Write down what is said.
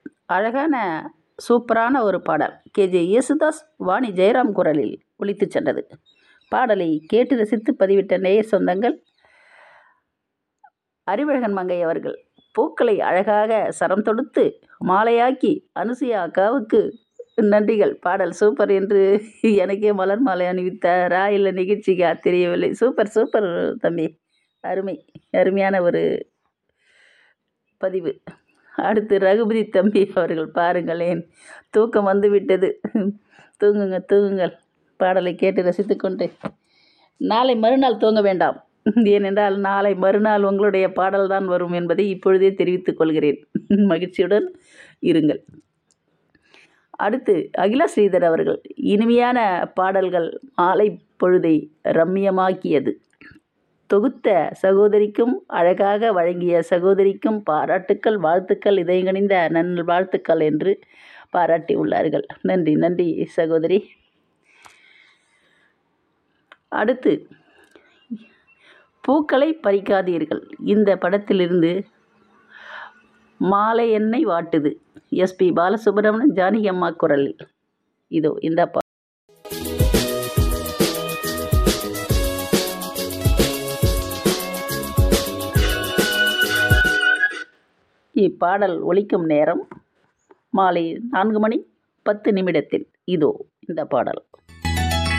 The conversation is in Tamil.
அழகான சூப்பரான ஒரு பாடல் கேஜே யேசுதாஸ் வாணி ஜெயராம் குரலில் ஒலித்துச் சென்றது பாடலை கேட்டு ரசித்து பதிவிட்ட நேயர் சொந்தங்கள் அறிவழகன் மங்கை அவர்கள் பூக்களை அழகாக சரம் தொடுத்து மாலையாக்கி அனுசுயா அக்காவுக்கு நன்றிகள் பாடல் சூப்பர் என்று எனக்கே மலர் மாலை அணிவித்தாரா இல்லை நிகழ்ச்சிக்கா தெரியவில்லை சூப்பர் சூப்பர் தம்பி அருமை அருமையான ஒரு பதிவு அடுத்து ரகுபதி தம்பி அவர்கள் பாருங்களேன் தூக்கம் வந்து விட்டது தூங்குங்க தூங்குங்கள் பாடலை கேட்டு ரசித்துக்கொண்டு நாளை மறுநாள் தூங்க வேண்டாம் ஏனென்றால் நாளை மறுநாள் உங்களுடைய பாடல் தான் வரும் என்பதை இப்பொழுதே தெரிவித்துக் கொள்கிறேன் மகிழ்ச்சியுடன் இருங்கள் அடுத்து அகிலா ஸ்ரீதர் அவர்கள் இனிமையான பாடல்கள் மாலை பொழுதை ரம்மியமாக்கியது தொகுத்த சகோதரிக்கும் அழகாக வழங்கிய சகோதரிக்கும் பாராட்டுக்கள் வாழ்த்துக்கள் இதயங்கணிந்த நன் வாழ்த்துக்கள் என்று பாராட்டி உள்ளார்கள் நன்றி நன்றி சகோதரி அடுத்து பூக்களை பறிக்காதீர்கள் இந்த படத்திலிருந்து மாலை எண்ணெய் வாட்டுது எஸ்பி பாலசுப்ரமணியன் ஜானகி அம்மா குரலில் இதோ இந்த பா இப்பாடல் ஒலிக்கும் நேரம் மாலை நான்கு மணி பத்து நிமிடத்தில் இதோ இந்த பாடல்